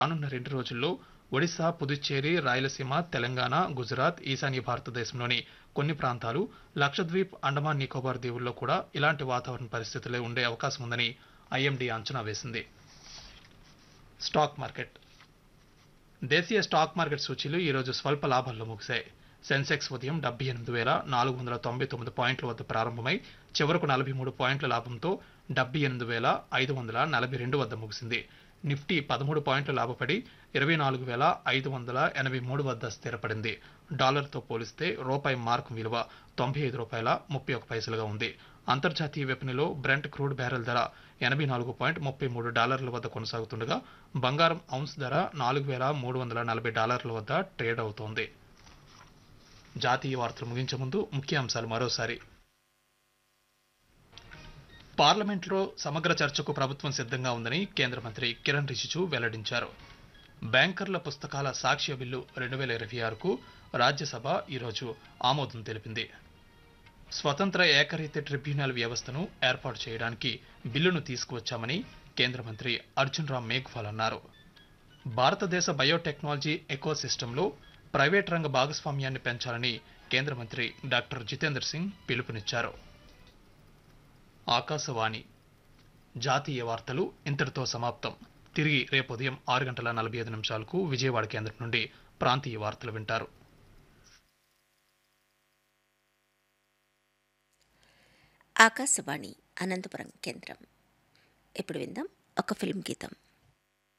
రానున్న రెండు రోజుల్లో ఒడిశా పుదుచ్చేరి రాయలసీమ తెలంగాణ గుజరాత్ ఈశాన్య భారతదేశంలోని కొన్ని ప్రాంతాలు లక్షద్వీప్ అండమాన్ నికోబార్ దీవుల్లో కూడా ఇలాంటి వాతావరణ పరిస్థితులే ఉండే అవకాశం ఉందని ఐఎండీ అంచనా వేసింది స్టాక్ మార్కెట్ దేశీయ స్టాక్ మార్కెట్ సూచీలు ఈరోజు స్వల్ప లాభాల్లో ముగిశాయి సెన్సెక్స్ ఉదయం డెబ్బై ఎనిమిది వేల నాలుగు వందల తొంభై తొమ్మిది పాయింట్ల వద్ద ప్రారంభమై చివరకు నలభై మూడు పాయింట్ల లాభంతో డెబ్బై ఎనిమిది వేల ఐదు వందల నలభై రెండు వద్ద ముగిసింది నిఫ్టీ పదమూడు పాయింట్లు లాభపడి ఇరవై నాలుగు వేల ఐదు వందల ఎనభై మూడు వద్ద స్థిరపడింది డాలర్తో పోలిస్తే రూపాయి మార్కు విలువ తొంభై ఐదు రూపాయల ముప్పై ఒక పైసలుగా ఉంది అంతర్జాతీయ విపణిలో బ్రెంట్ క్రూడ్ బ్యారెల్ ధర ఎనభై నాలుగు పాయింట్ ముప్పై మూడు డాలర్ల వద్ద కొనసాగుతుండగా బంగారం ఔన్స్ ధర నాలుగు వేల మూడు వందల నలభై డాలర్ల వద్ద ట్రేడ్ అవుతోంది జాతీయ వార్తలు ముగించే ముందు ముఖ్య అంశాలు మరోసారి పార్లమెంట్లో సమగ్ర చర్చకు ప్రభుత్వం సిద్ధంగా ఉందని కేంద్ర మంత్రి కిరణ్ రిజిజు వెల్లడించారు బ్యాంకర్ల పుస్తకాల సాక్ష్య బిల్లు రెండు వేల ఇరవై ఆరుకు రాజ్యసభ ఈరోజు ఆమోదం తెలిపింది స్వతంత్ర ఏకరీతి ట్రిబ్యునల్ వ్యవస్థను ఏర్పాటు చేయడానికి బిల్లును తీసుకువచ్చామని కేంద్ర మంత్రి అర్జున్ రామ్ మేఘ్వాల్ అన్నారు భారతదేశ బయోటెక్నాలజీ ఎకోసిస్టంలో ప్రైవేట్ రంగ భాగస్వామ్యాన్ని పెంచాలని కేంద్ర మంత్రి డాక్టర్ జితేందర్ సింగ్ పిలుపునిచ్చారు ఆకాశవాణి జాతీయ వార్తలు ఇంతటితో సమాప్తం తిరిగి రేపు ఉదయం ఆరు గంటల నలభై ఐదు నిమిషాలకు విజయవాడ కేంద్రం నుండి ప్రాంతీయ వార్తలు వింటారు ఆకాశవాణి అనంతపురం కేంద్రం ఇప్పుడు విందాం ఒక ఫిల్మ్ గీతం